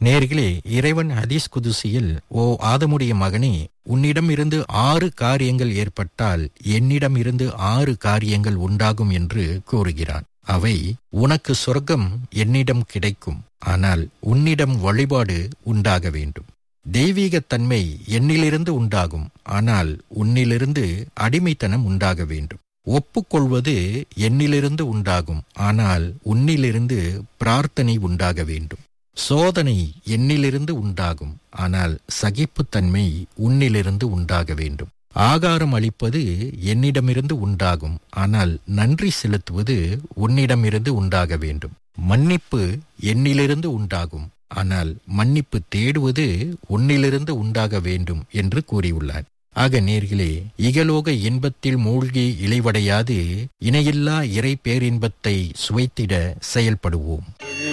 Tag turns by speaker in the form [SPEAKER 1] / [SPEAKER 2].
[SPEAKER 1] நேர்களே இறைவன் ஹதீஸ் குதுசியில் ஓ ஆதமுடைய மகனே உன்னிடம் இருந்து ஆறு காரியங்கள் ஏற்பட்டால் என்னிடம் இருந்து ஆறு காரியங்கள் உண்டாகும் என்று கூறுகிறான் அவை உனக்கு சொர்க்கம் என்னிடம் கிடைக்கும் ஆனால் உன்னிடம் வழிபாடு உண்டாக வேண்டும் தெய்வீகத்தன்மை என்னிலிருந்து உண்டாகும் ஆனால் உன்னிலிருந்து அடிமைத்தனம் உண்டாக வேண்டும் ஒப்புக்கொள்வது என்னிலிருந்து உண்டாகும் ஆனால் உன்னிலிருந்து பிரார்த்தனை உண்டாக வேண்டும் சோதனை என்னிலிருந்து உண்டாகும் ஆனால் சகிப்புத்தன்மை உன்னிலிருந்து உண்டாக வேண்டும் ஆகாரம் அளிப்பது என்னிடமிருந்து உண்டாகும் ஆனால் நன்றி செலுத்துவது உன்னிடமிருந்து உண்டாக வேண்டும் மன்னிப்பு என்னிலிருந்து உண்டாகும் ஆனால் மன்னிப்பு தேடுவது உன்னிலிருந்து உண்டாக வேண்டும் என்று கூறியுள்ளார் ஆக நேர்களே இகலோக இன்பத்தில் மூழ்கி இளைவடையாது இணையில்லா இறை பேரின்பத்தை சுவைத்திட செயல்படுவோம்